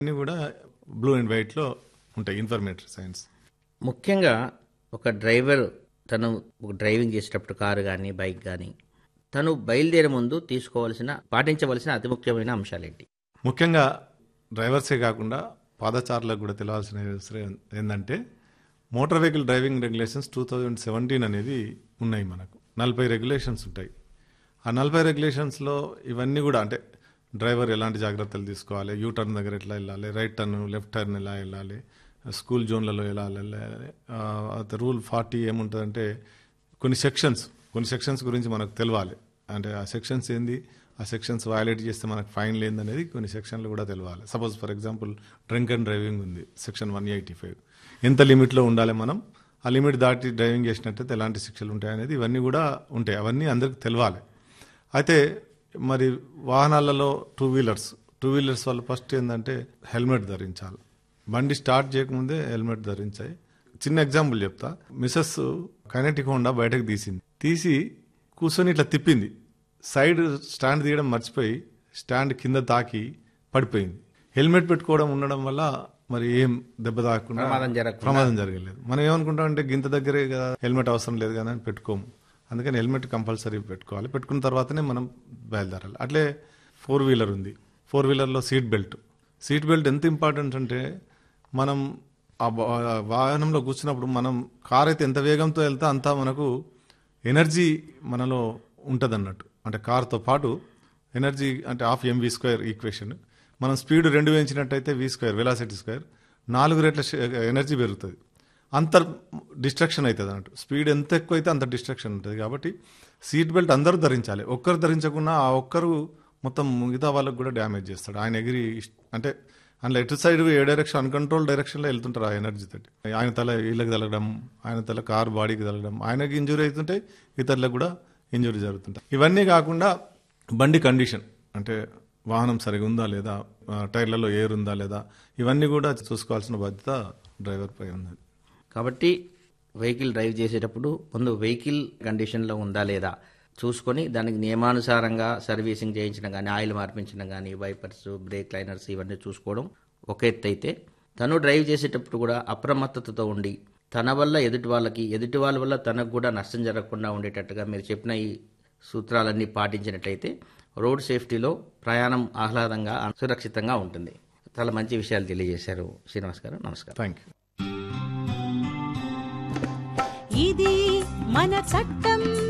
అన్నీ కూడా blue and వైట్లో ఉంటాయి ఇన్ఫర్మేటరీ సైన్స్ ముఖ్యంగా ఒక డ్రైవర్ తను ఒక డ్రైవింగ్ చేసేటప్పుడు కారు కానీ బైక్ కానీ తను బయలుదేరే ముందు తీసుకోవాల్సిన పాటించవలసిన అతి ముఖ్యమైన అంశాలేంటి ముఖ్యంగా డ్రైవర్సే కాకుండా పాదచారులకు కూడా తెలియాల్సిన విషయం ఏంటంటే motor vehicle driving regulations two thousand seventeen అనేది ఉన్నాయి మనకు నలభై రెగ్యులేషన్స్ ఉంటాయి ఆ నలభై రెగ్యులేషన్స్లో ఇవన్నీ కూడా అంటే డ్రైవర్ ఎలాంటి జాగ్రత్తలు తీసుకోవాలి యూ టర్న్ దగ్గర ఎట్లా వెళ్ళాలి రైట్ టర్న్ లెఫ్ట్ టర్న్ ఎలా వెళ్ళాలి స్కూల్ జోన్లలో ఎలా వెళ్ళాలి రూల్ ఫార్టీ ఏముంటుందంటే కొన్ని సెక్షన్స్ కొన్ని సెక్షన్స్ గురించి మనకు తెలియాలి అంటే ఆ సెక్షన్స్ ఏంది ఆ సెక్షన్స్ వయలేట్ చేస్తే మనకు ఫైన్ లేదనేది కొన్ని సెక్షన్లు కూడా తెలియాలి suppose for example drink and driving ఉంది సెక్షన్ వన్ ఎయిటీ ఫైవ్ ఎంత లిమిట్లో ఉండాలి మనం ఆ లిమిట్ దాటి డ్రైవింగ్ చేసినట్టయితే ఎలాంటి శిక్షలు ఉంటాయి అనేది ఇవన్నీ కూడా ఉంటాయి అవన్నీ అందరికి తెలియాలి అయితే మరి వాహనాలలో టూ వీలర్స్ టూ వీలర్స్ వాళ్ళు ఫస్ట్ ఏంటంటే హెల్మెట్ ధరించాలి బండి స్టార్ట్ చేయకముందే హెల్మెట్ ధరించాయి చిన్న ఎగ్జాంపుల్ చెప్తా మిసెస్ కైనటిక్ హోండా బయటకు తీసింది తీసి కూర్చొని ఇట్లా తిప్పింది సైడ్ స్టాండ్ తీయడం మర్చిపోయి స్టాండ్ కింద తాకి పడిపోయింది హెల్మెట్ పెట్టుకోవడం ఉండడం వల్ల మరి ఏం దెబ్బ తాకుండా ప్రమాదం జరగకుండా. ప్రమాదం జరగలేదు మనం ఏమనుకుంటాం అంటే గింత దగ్గరే కదా హెల్మెట్ అవసరం లేదు కదా అని పెట్టుకోము అందుకని హెల్మెట్ కంపల్సరీ పెట్టుకోవాలి పెట్టుకున్న తర్వాతనే మనం బయలుదేరాలి అట్లే ఫోర్ వీలర్ ఉంది ఫోర్ వీలర్లో సీట్ బెల్ట్ సీట్ బెల్ట్ ఎంత ఇంపార్టెంట్ అంటే మనం ఆ వా- వాహనంలో కూర్చున్నప్పుడు మనం కార్ అయితే ఎంత వేగంతో వెళ్తే అంత మనకు ఎనర్జీ మనలో ఉంటుంది అన్నట్టు అంటే కార్తో పాటు ఎనర్జీ అంటే హాఫ్ ఎంవి స్క్వేర్ ఈక్వేషన్ మనం స్పీడ్ రెండు పెంచినట్టయితే వి స్క్వేర్ వెలాసిటీ స్క్వేర్ నాలుగు రెట్ల శ- ఎనర్జీ పెరుగుతుంది అంత డిస్ట్రక్షన్ అవుతుంది అన్నట్టు స్పీడ్ ఎంత ఎక్కువ అయితే అంత డిస్ట్రక్షన్ ఉంటుంది కాబట్టి సీట్ బెల్ట్ అందరూ ధరించాలి ఒక్కరు ధరించకుండా ఆ ఒక్కరు మొత్తం మిగతా వాళ్ళకు కూడా డ్యామేజ్ చేస్తాడు ఆయన ఎగిరి ఇష్- అంటే అందులో ఎటు సైడ్ ఏ డైరెక్షన్ అన్కంట్రోల్ డైరెక్షన్లో వెళ్తుంటారు ఆ ఎనర్జీ తోటి ఆయన తల వీళ్ళకి తలగడం ఆయన తల కార్ బాడీకి తలగడం ఆయనకి ఇంజురీ అవుతుంటాయి ఇతరులకు కూడా ఇంజురీ జరుగుతుంటాయి ఇవన్నీ కాకుండా బండి కండిషన్ అంటే వాహనం సరిగా ఉందా లేదా ఆ, టైర్లలో ఎయిర్ ఉందా లేదా ఇవన్నీ కూడా చూసుకోవాల్సిన బాధ్యత డ్రైవర్ పై ఉంది కాబట్టి వెహికల్ డ్రైవ్ చేసేటప్పుడు ముందు వెహికల్ కండిషన్లో ఉందా లేదా చూసుకొని దానికి నియమానుసారంగా సర్వీసింగ్ చేయించడం కానీ ఆయిల్ మార్పించడం కానీ వైపర్స్ బ్రేక్ లైనర్స్ ఇవన్నీ చూసుకోవడం ఒక ఎత్తు అయితే తను డ్రైవ్ చేసేటప్పుడు కూడా అప్రమత్తతతో ఉండి తన వల్ల ఎదుటి వాళ్ళకి ఎదుటి వాళ్ళ వల్ల తనకు కూడా నష్టం జరగకుండా ఉండేటట్టుగా మీరు చెప్పిన ఈ సూత్రాలన్నీ పాటించినట్లయితే రోడ్ సేఫ్టీలో ప్రయాణం ఆహ్లాదంగా సురక్షితంగా ఉంటుంది చాలా మంచి విషయాలు తెలియజేశారు శ్రీనివాస్ గారు నమస్కారం థ్యాంక్ యూ ఇది మన చట్టం